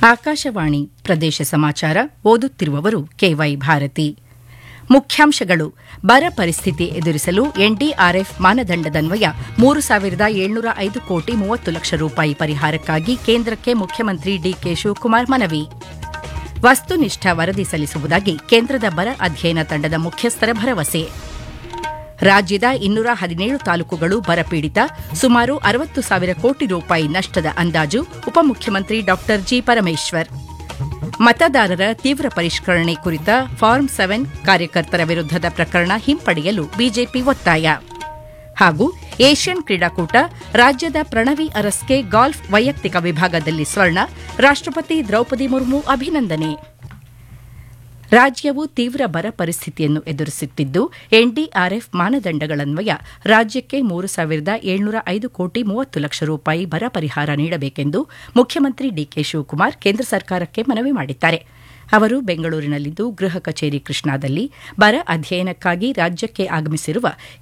ಆಕಾಶವಾಣಿ ಪ್ರದೇಶ ಸಮಾಚಾರ ಓದುತ್ತಿರುವವರು ಕೆವೈ ಭಾರತಿ ಮುಖ್ಯಾಂಶಗಳು ಬರ ಪರಿಸ್ಥಿತಿ ಎದುರಿಸಲು ಎನ್ಡಿಆರ್ಎಫ್ ಮಾನದಂಡದನ್ವಯ ಮೂರು ಸಾವಿರದ ಏಳ್ನೂರ ಐದು ಕೋಟಿ ಮೂವತ್ತು ಲಕ್ಷ ರೂಪಾಯಿ ಪರಿಹಾರಕ್ಕಾಗಿ ಕೇಂದ್ರಕ್ಕೆ ಮುಖ್ಯಮಂತ್ರಿ ಡಿಕೆ ಶಿವಕುಮಾರ್ ಮನವಿ ವಸ್ತುನಿಷ್ಠ ವರದಿ ಸಲ್ಲಿಸುವುದಾಗಿ ಕೇಂದ್ರದ ಬರ ಅಧ್ಯಯನ ತಂಡದ ಮುಖ್ಯಸ್ಥರ ಭರವಸೆ ರಾಜ್ಯದ ಇನ್ನೂರ ಹದಿನೇಳು ತಾಲೂಕುಗಳು ಬರಪೀಡಿತ ಸುಮಾರು ಅರವತ್ತು ಸಾವಿರ ಕೋಟಿ ರೂಪಾಯಿ ನಷ್ಟದ ಅಂದಾಜು ಉಪಮುಖ್ಯಮಂತ್ರಿ ಡಾ ಜಿ ಪರಮೇಶ್ವರ್ ಮತದಾರರ ತೀವ್ರ ಪರಿಷ್ಕರಣೆ ಕುರಿತ ಫಾರ್ಮ್ ಸೆವೆನ್ ಕಾರ್ಯಕರ್ತರ ವಿರುದ್ದದ ಪ್ರಕರಣ ಹಿಂಪಡೆಯಲು ಬಿಜೆಪಿ ಒತ್ತಾಯ ಹಾಗೂ ಏಷ್ಯನ್ ಕ್ರೀಡಾಕೂಟ ರಾಜ್ಯದ ಪ್ರಣವಿ ಅರಸ್ಗೆ ಗಾಲ್ಫ್ ವೈಯಕ್ತಿಕ ವಿಭಾಗದಲ್ಲಿ ಸ್ವರ್ಣ ರಾಷ್ಟಪತಿ ದ್ರೌಪದಿ ಮುರ್ಮು ಅಭಿನಂದನೆ ರಾಜ್ಯವು ತೀವ್ರ ಬರ ಪರಿಸ್ಥಿತಿಯನ್ನು ಎದುರಿಸುತ್ತಿದ್ದು ಎನ್ಡಿಆರ್ಎಫ್ ಮಾನದಂಡಗಳನ್ವಯ ರಾಜ್ಯಕ್ಕೆ ಮೂರು ಸಾವಿರದ ಏಳ್ನೂರ ಐದು ಕೋಟಿ ಮೂವತ್ತು ಲಕ್ಷ ರೂಪಾಯಿ ಬರ ಪರಿಹಾರ ನೀಡಬೇಕೆಂದು ಮುಖ್ಯಮಂತ್ರಿ ಡಿಕೆ ಶಿವಕುಮಾರ್ ಕೇಂದ್ರ ಸರ್ಕಾರಕ್ಕೆ ಮನವಿ ಮಾಡಿದ್ದಾರೆ ಅವರು ಬೆಂಗಳೂರಿನಲ್ಲಿಂದು ಗೃಹ ಕಚೇರಿ ಕೃಷ್ಣಾದಲ್ಲಿ ಬರ ಅಧ್ಯಯನಕ್ಕಾಗಿ ರಾಜ್ಯಕ್ಕೆ ಆಗಮಿಸಿರುವ